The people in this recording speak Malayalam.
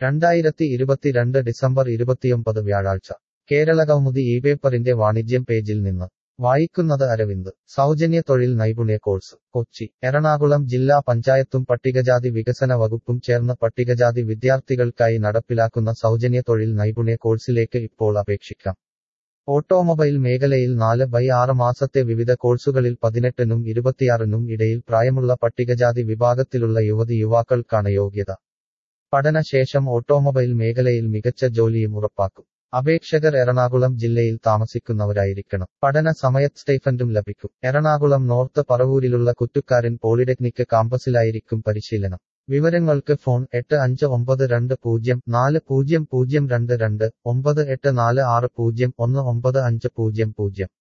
രണ്ടായിരത്തി ഇരുപത്തിരണ്ട് ഡിസംബർ ഇരുപത്തിയൊമ്പത് വ്യാഴാഴ്ച കേരളകൗമുദി ഈ പേപ്പറിന്റെ വാണിജ്യം പേജിൽ നിന്ന് വായിക്കുന്നത് അരവിന്ദ് സൗജന്യ തൊഴിൽ നൈപുണ്യ കോഴ്സ് കൊച്ചി എറണാകുളം ജില്ലാ പഞ്ചായത്തും പട്ടികജാതി വികസന വകുപ്പും ചേർന്ന് പട്ടികജാതി വിദ്യാർത്ഥികൾക്കായി നടപ്പിലാക്കുന്ന സൗജന്യ തൊഴിൽ നൈപുണ്യ കോഴ്സിലേക്ക് ഇപ്പോൾ അപേക്ഷിക്കാം ഓട്ടോമൊബൈൽ മേഖലയിൽ നാല് ബൈ ആറ് മാസത്തെ വിവിധ കോഴ്സുകളിൽ പതിനെട്ടിനും ഇരുപത്തിയാറിനും ഇടയിൽ പ്രായമുള്ള പട്ടികജാതി വിഭാഗത്തിലുള്ള യുവതി യുവാക്കൾക്കാണ് യോഗ്യത പഠനശേഷം ഓട്ടോമൊബൈൽ മേഖലയിൽ മികച്ച ജോലിയും ഉറപ്പാക്കും അപേക്ഷകർ എറണാകുളം ജില്ലയിൽ താമസിക്കുന്നവരായിരിക്കണം പഠന സമയത് സ്റ്റൈഫൻഡും ലഭിക്കും എറണാകുളം നോർത്ത് പറവൂരിലുള്ള കുറ്റുക്കാരൻ പോളിടെക്നിക് കാമ്പസിലായിരിക്കും പരിശീലനം വിവരങ്ങൾക്ക് ഫോൺ എട്ട് അഞ്ച് ഒമ്പത് രണ്ട് പൂജ്യം നാല് പൂജ്യം പൂജ്യം രണ്ട് രണ്ട് ഒമ്പത് എട്ട് നാല് ആറ് പൂജ്യം ഒന്ന് ഒമ്പത് അഞ്ച് പൂജ്യം പൂജ്യം